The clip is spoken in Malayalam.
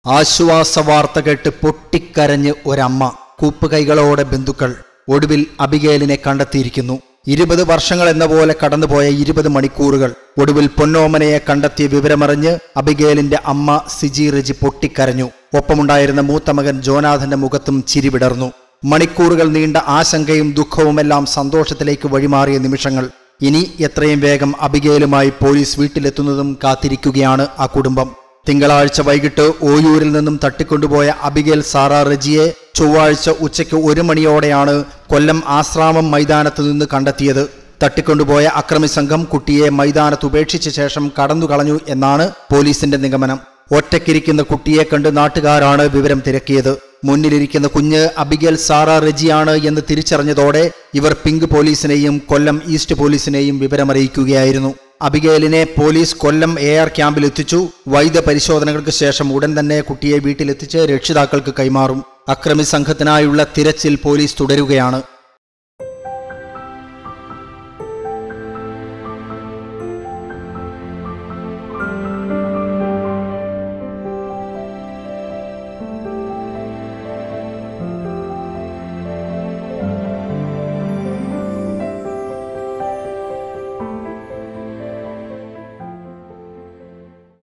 ആശ്വാസ വാർത്ത കേട്ട് പൊട്ടിക്കരഞ്ഞ് ഒരമ്മ കൂപ്പുകൈകളോടെ ബന്ധുക്കൾ ഒടുവിൽ അബിഗേലിനെ കണ്ടെത്തിയിരിക്കുന്നു ഇരുപത് വർഷങ്ങൾ എന്ന പോലെ കടന്നുപോയ ഇരുപത് മണിക്കൂറുകൾ ഒടുവിൽ പൊന്നോമനയെ കണ്ടെത്തിയ വിവരമറിഞ്ഞ് അബിഗേലിന്റെ അമ്മ സിജി റെജി പൊട്ടിക്കരഞ്ഞു ഒപ്പമുണ്ടായിരുന്ന മൂത്ത മകൻ ജോനാഥന്റെ മുഖത്തും ചിരി വിടർന്നു മണിക്കൂറുകൾ നീണ്ട ആശങ്കയും ദുഃഖവുമെല്ലാം സന്തോഷത്തിലേക്ക് വഴിമാറിയ നിമിഷങ്ങൾ ഇനി എത്രയും വേഗം അബിഗേലുമായി പോലീസ് വീട്ടിലെത്തുന്നതും കാത്തിരിക്കുകയാണ് ആ കുടുംബം തിങ്കളാഴ്ച വൈകിട്ട് ഓയൂരിൽ നിന്നും തട്ടിക്കൊണ്ടുപോയ അബിഗേൽ സാറ റജിയെ ചൊവ്വാഴ്ച ഉച്ചയ്ക്ക് ഒരു മണിയോടെയാണ് കൊല്ലം ആശ്രാമം മൈതാനത്ത് നിന്ന് കണ്ടെത്തിയത് തട്ടിക്കൊണ്ടുപോയ അക്രമി സംഘം കുട്ടിയെ മൈതാനത്ത് ഉപേക്ഷിച്ച ശേഷം കടന്നു കളഞ്ഞു എന്നാണ് പോലീസിന്റെ നിഗമനം ഒറ്റയ്ക്കിരിക്കുന്ന കുട്ടിയെ കണ്ട് നാട്ടുകാരാണ് വിവരം തിരക്കിയത് മുന്നിലിരിക്കുന്ന കുഞ്ഞ് അബിഗേൽ സാറ റെജിയാണ് എന്ന് തിരിച്ചറിഞ്ഞതോടെ ഇവർ പിങ്ക് പോലീസിനെയും കൊല്ലം ഈസ്റ്റ് പോലീസിനെയും വിവരമറിയിക്കുകയായിരുന്നു അബിഗേലിനെ പോലീസ് കൊല്ലം എ ആർ ക്യാമ്പിൽ എത്തിച്ചു വൈദ്യ പരിശോധനകൾക്ക് ശേഷം ഉടൻ തന്നെ കുട്ടിയെ വീട്ടിലെത്തിച്ച് രക്ഷിതാക്കൾക്ക് കൈമാറും അക്രമി സംഘത്തിനായുള്ള തിരച്ചിൽ പോലീസ് തുടരുകയാണ്